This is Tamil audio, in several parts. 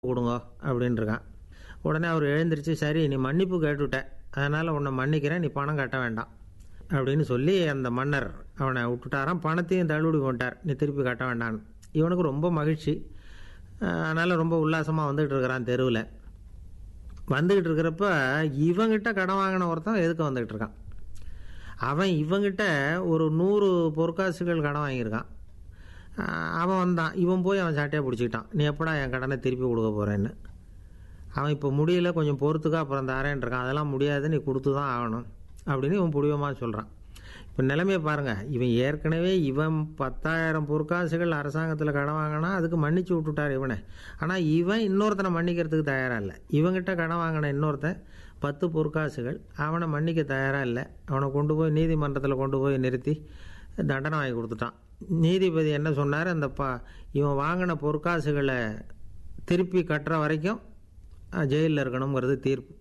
கொடுங்க அப்படின்ட்டுருக்கான் உடனே அவர் எழுந்திருச்சு சரி நீ மன்னிப்பு கேட்டுவிட்ட அதனால் உன்னை மன்னிக்கிறேன் நீ பணம் கட்ட வேண்டாம் அப்படின்னு சொல்லி அந்த மன்னர் அவனை விட்டுட்டாராம் பணத்தையும் தள்ளுபடி பண்ணிட்டார் நீ திருப்பி கட்ட வேண்டான்னு இவனுக்கு ரொம்ப மகிழ்ச்சி அதனால் ரொம்ப உல்லாசமாக வந்துகிட்டு இருக்கிறான் தெருவில் வந்துக்கிட்டு இருக்கிறப்ப இவங்கிட்ட கடன் வாங்கின ஒருத்தன் எதுக்கு வந்துக்கிட்டு இருக்கான் அவன் இவங்கிட்ட ஒரு நூறு பொற்காசுகள் கடன் வாங்கியிருக்கான் ஆஹ் அவன் வந்தான் இவன் போய் அவன் சாட்டையாக பிடிச்சிக்கிட்டான் நீ எப்படா என் கடனை திருப்பி கொடுக்க போகிறேன்னு அவன் இப்போ முடியல கொஞ்சம் பொறுத்துக்கா அப்புறம் தாரேன் இருக்கான் அதெல்லாம் முடியாது நீ கொடுத்து தான் ஆகணும் அப்படின்னு இவன் புடிவமாக சொல்கிறான் இப்போ நிலைமையை பாருங்கள் இவன் ஏற்கனவே இவன் பத்தாயிரம் பொற்காசுகள் அரசாங்கத்தில் கடன் வாங்கினா அதுக்கு மன்னிச்சு விட்டுட்டார் இவனை ஆனால் இவன் இன்னொருத்தனை மன்னிக்கிறதுக்கு தயாராக இல்லை இவங்கிட்ட கடன் வாங்கின இன்னொருத்தன் பத்து பொற்காசுகள் அவனை மன்னிக்க தயாராக இல்லை அவனை கொண்டு போய் நீதிமன்றத்தில் கொண்டு போய் நிறுத்தி தண்டனை வாங்கி கொடுத்துட்டான் நீதிபதி என்ன சொன்னார் அந்த ப இவன் வாங்கின பொற்காசுகளை திருப்பி கட்டுற வரைக்கும் ஜெயிலில் இருக்கணுங்கிறது தீர்ப்பு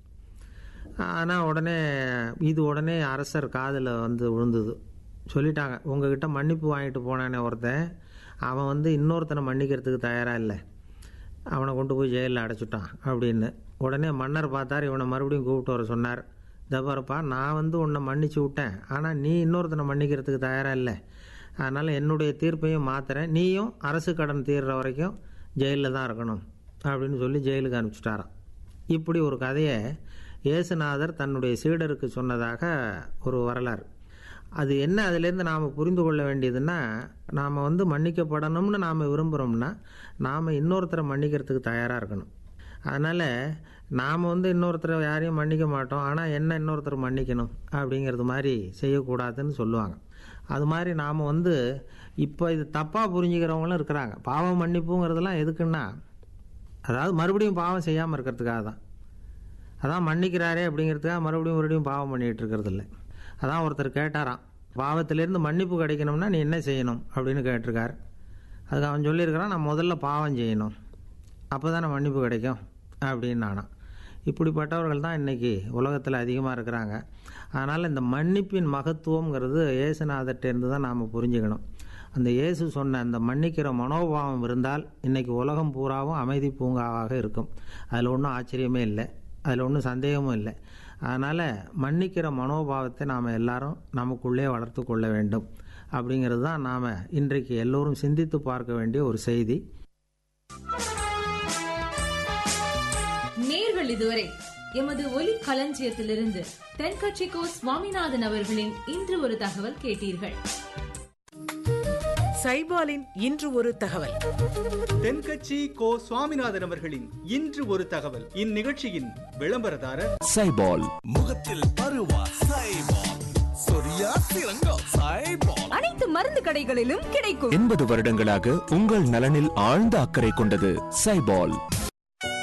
ஆனால் உடனே இது உடனே அரசர் காதில் வந்து விழுந்தது சொல்லிட்டாங்க உங்ககிட்ட மன்னிப்பு வாங்கிட்டு போனானே ஒருத்தன் அவன் வந்து இன்னொருத்தனை மன்னிக்கிறதுக்கு தயாராக இல்லை அவனை கொண்டு போய் ஜெயிலில் அடைச்சிட்டான் அப்படின்னு உடனே மன்னர் பார்த்தார் இவனை மறுபடியும் கூப்பிட்டு வர சொன்னார் தபாரப்பா நான் வந்து உன்னை மன்னிச்சு விட்டேன் ஆனால் நீ இன்னொருத்தனை மன்னிக்கிறதுக்கு தயாராக இல்லை அதனால் என்னுடைய தீர்ப்பையும் மாத்துறேன் நீயும் அரசு கடன் தீர்ற வரைக்கும் ஜெயிலில் தான் இருக்கணும் அப்படின்னு சொல்லி ஜெயிலுக்கு அனுப்பிச்சிட்டாராம் இப்படி ஒரு கதையை இயேசுநாதர் தன்னுடைய சீடருக்கு சொன்னதாக ஒரு வரலாறு அது என்ன அதிலேருந்து நாம் புரிந்து கொள்ள வேண்டியதுன்னா நாம் வந்து மன்னிக்கப்படணும்னு நாம் விரும்புகிறோம்னா நாம் இன்னொருத்தரை மன்னிக்கிறதுக்கு தயாராக இருக்கணும் அதனால் நாம் வந்து இன்னொருத்தரை யாரையும் மன்னிக்க மாட்டோம் ஆனால் என்ன இன்னொருத்தர் மன்னிக்கணும் அப்படிங்கிறது மாதிரி செய்யக்கூடாதுன்னு சொல்லுவாங்க அது மாதிரி நாம் வந்து இப்போ இது தப்பாக புரிஞ்சுக்கிறவங்களும் இருக்கிறாங்க பாவம் மன்னிப்புங்கிறதுலாம் எதுக்குன்னா அதாவது மறுபடியும் பாவம் செய்யாமல் இருக்கிறதுக்காக தான் அதான் மன்னிக்கிறாரே அப்படிங்கிறதுக்காக மறுபடியும் மறுபடியும் பாவம் பண்ணிகிட்டு இருக்கிறது இல்லை அதான் ஒருத்தர் கேட்டாராம் பாவத்திலேருந்து மன்னிப்பு கிடைக்கணும்னா நீ என்ன செய்யணும் அப்படின்னு கேட்டிருக்கார் அதுக்கு அவன் சொல்லியிருக்கிறான் நான் முதல்ல பாவம் செய்யணும் அப்போ தானே மன்னிப்பு கிடைக்கும் அப்படின்னு நானாம் இப்படிப்பட்டவர்கள் தான் இன்றைக்கி உலகத்தில் அதிகமாக இருக்கிறாங்க அதனால் இந்த மன்னிப்பின் மகத்துவங்கிறது இயேசுநாதர்கிட்டேருந்து தான் நாம் புரிஞ்சுக்கணும் அந்த இயேசு சொன்ன அந்த மன்னிக்கிற மனோபாவம் இருந்தால் இன்றைக்கி உலகம் பூராவும் அமைதி பூங்காவாக இருக்கும் அதில் ஒன்றும் ஆச்சரியமே இல்லை அதில் ஒன்றும் சந்தேகமும் இல்லை அதனால் மன்னிக்கிற மனோபாவத்தை நாம் எல்லாரும் நமக்குள்ளே வளர்த்து கொள்ள வேண்டும் அப்படிங்கிறது தான் நாம் இன்றைக்கு எல்லோரும் சிந்தித்து பார்க்க வேண்டிய ஒரு செய்தி நேர்கள் இதுவரை எமது ஒலி களஞ்சியத்திலிருந்து தென்கட்சிக்கோ சுவாமிநாதன் அவர்களின் இன்று ஒரு தகவல் கேட்டீர்கள் சைபாலின் இன்று ஒரு தகவல் தென்கட்சி கோ சுவாமிநாதன் அவர்களின் இன்று ஒரு தகவல் இந்நிகழ்ச்சியின் விளம்பரதாரர் சைபால் முகத்தில் பருவா சைபால் சொரியா சிறங்கோ சைபால் அனைத்து மருந்து கடைகளிலும் கிடைக்கும் எண்பது வருடங்களாக உங்கள் நலனில் ஆழ்ந்த அக்கறை கொண்டது சைபால்